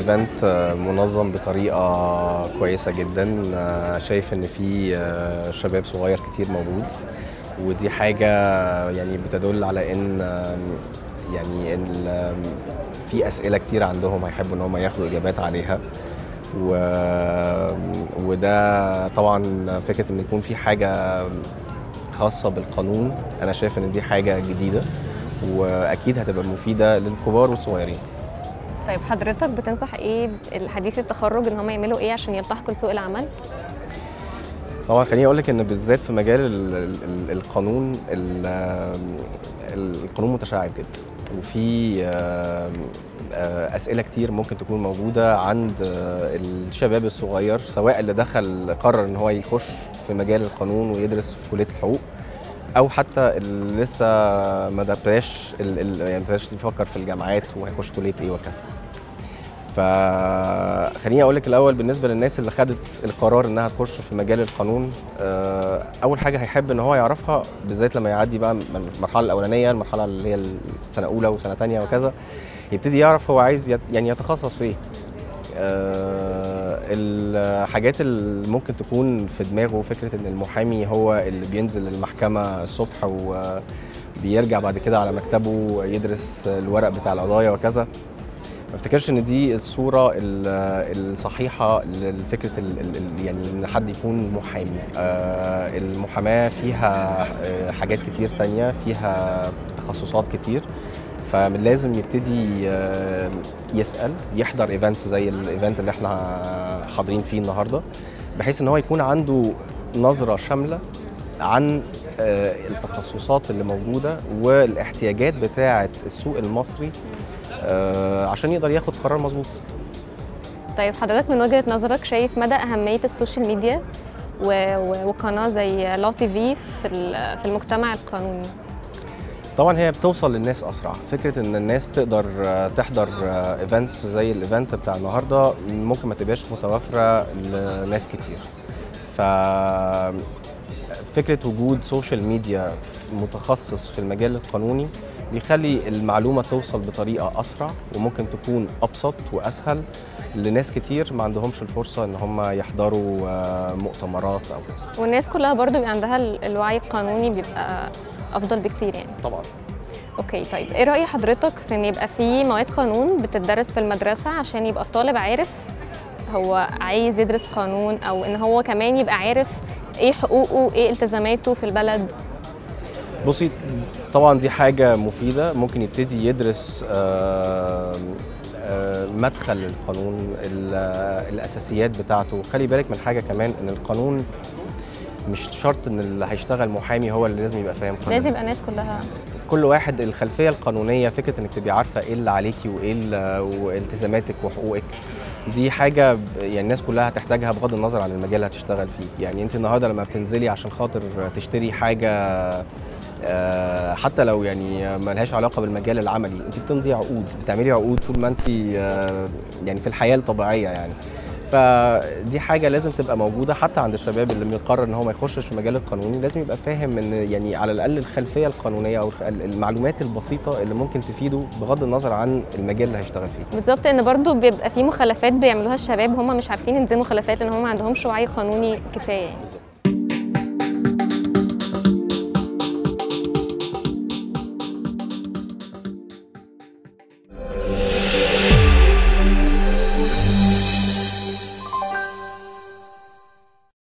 الايفنت منظم بطريقه كويسه جدا شايف ان في شباب صغير كتير موجود ودي حاجه يعني بتدل على ان يعني ان في اسئله كتير عندهم هيحبوا ان هم ياخدوا اجابات عليها و... وده طبعا فكره ان يكون في حاجه خاصه بالقانون انا شايف ان دي حاجه جديده واكيد هتبقى مفيده للكبار والصغيرين طيب حضرتك بتنصح ايه الحديث التخرج ان هم يعملوا ايه عشان يلتحقوا لسوق العمل طبعا خليني اقول لك ان بالذات في مجال ال ال القانون ال القانون متشعب جدا وفي اسئله كتير ممكن تكون موجوده عند الشباب الصغير سواء اللي دخل قرر ان هو يخش في مجال القانون ويدرس في كليه الحقوق او حتى اللي لسه ما ابتداش يعني ما ابتداش يفكر في الجامعات وهيخش كليه ايه وكذا فخليني اقول لك الاول بالنسبه للناس اللي خدت القرار انها تخش في مجال القانون اول حاجه هيحب ان هو يعرفها بالذات لما يعدي بقى من المرحله الاولانيه المرحله اللي هي سنه اولى وسنه ثانيه وكذا يبتدي يعرف هو عايز يعني يتخصص في ايه الحاجات اللي ممكن تكون في دماغه فكره ان المحامي هو اللي بينزل المحكمه الصبح وبيرجع بعد كده على مكتبه يدرس الورق بتاع القضايا وكذا ما افتكرش ان دي الصوره الصحيحه لفكره يعني ان حد يكون محامي المحاماه فيها حاجات كتير تانية فيها تخصصات كتير فمن لازم يبتدي يسال يحضر ايفنتس زي الايفنت اللي احنا حاضرين فيه النهارده بحيث ان هو يكون عنده نظره شامله عن التخصصات اللي موجوده والاحتياجات بتاعه السوق المصري عشان يقدر ياخد قرار مظبوط طيب حضرتك من وجهه نظرك شايف مدى اهميه السوشيال ميديا وقناه زي لا تي في في المجتمع القانوني طبعا هي بتوصل للناس اسرع فكره ان الناس تقدر تحضر ايفنتس زي الايفنت بتاع النهارده ممكن ما تبقاش متوفره لناس كتير ف فكره وجود سوشيال ميديا متخصص في المجال القانوني بيخلي المعلومه توصل بطريقه اسرع وممكن تكون ابسط واسهل لناس كتير ما عندهمش الفرصه ان هم يحضروا مؤتمرات او كذا والناس كلها برضو بيبقى عندها الوعي القانوني بيبقى افضل بكتير يعني طبعا اوكي طيب ايه راي حضرتك في ان يبقى في مواد قانون بتدرس في المدرسه عشان يبقى الطالب عارف هو عايز يدرس قانون او ان هو كمان يبقى عارف ايه حقوقه ايه التزاماته في البلد بصي طبعا دي حاجه مفيده ممكن يبتدي يدرس آآ آآ مدخل القانون الاساسيات بتاعته خلي بالك من حاجه كمان ان القانون مش شرط ان اللي هيشتغل محامي هو اللي لازم يبقى فاهم قانون لازم يبقى الناس كلها كل واحد الخلفيه القانونيه فكره انك تبقي عارفه ايه اللي عليكي وايه والتزاماتك وحقوقك دي حاجه يعني الناس كلها هتحتاجها بغض النظر عن المجال اللي هتشتغل فيه يعني انت النهارده لما بتنزلي عشان خاطر تشتري حاجه حتى لو يعني ما لهاش علاقه بالمجال العملي انت بتمضي عقود بتعملي عقود طول ما انت يعني في الحياه الطبيعيه يعني فدي حاجه لازم تبقى موجوده حتى عند الشباب اللي بيقرر ان هو ما يخشش في المجال القانوني لازم يبقى فاهم ان يعني على الاقل الخلفيه القانونيه او المعلومات البسيطه اللي ممكن تفيده بغض النظر عن المجال اللي هيشتغل فيه بالظبط ان برضو بيبقى في مخالفات بيعملوها الشباب هم مش عارفين ان دي مخالفات لان هم ما عندهمش وعي قانوني كفايه يعني. بالظبط